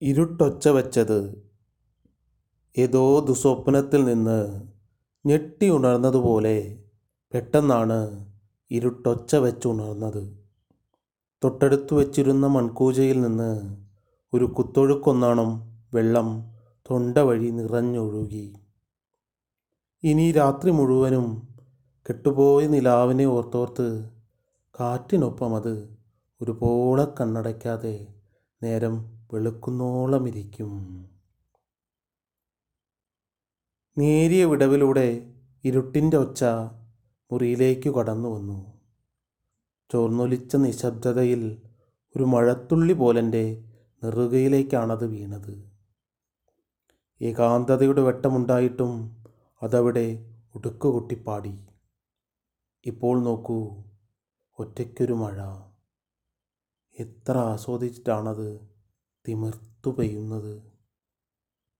ഇരുട്ടൊച്ച വച്ചത് ഏതോ ദുസ്വപ്നത്തിൽ നിന്ന് ഞെട്ടി ഉണർന്നതുപോലെ പെട്ടെന്നാണ് ഇരുട്ടൊച്ച വെച്ചുണർന്നത് തൊട്ടടുത്തു വച്ചിരുന്ന മൺകൂജയിൽ നിന്ന് ഒരു കുത്തൊഴുക്കൊന്നാണം വെള്ളം തൊണ്ട വഴി നിറഞ്ഞൊഴുകി ഇനി രാത്രി മുഴുവനും കെട്ടുപോയ നിലാവിനെ ഓർത്തോർത്ത് കാറ്റിനൊപ്പം അത് ഒരുപോലെ കണ്ണടയ്ക്കാതെ നേരം വെളുക്കുന്നോളം ഇരിക്കും നേരിയ വിടവിലൂടെ ഇരുട്ടിൻ്റെ ഒച്ച മുറിയിലേക്ക് കടന്നു വന്നു ചോർന്നൊലിച്ച നിശബ്ദതയിൽ ഒരു മഴത്തുള്ളി പോലെൻ്റെ നെറുകയിലേക്കാണത് വീണത് ഏകാന്തതയുടെ വെട്ടമുണ്ടായിട്ടും അതവിടെ ഉടുക്കുകൊട്ടിപ്പാടി ഇപ്പോൾ നോക്കൂ ഒറ്റയ്ക്കൊരു മഴ എത്ര ആസ്വദിച്ചിട്ടാണത് തിമിർത്തു പെയ്യുന്നത്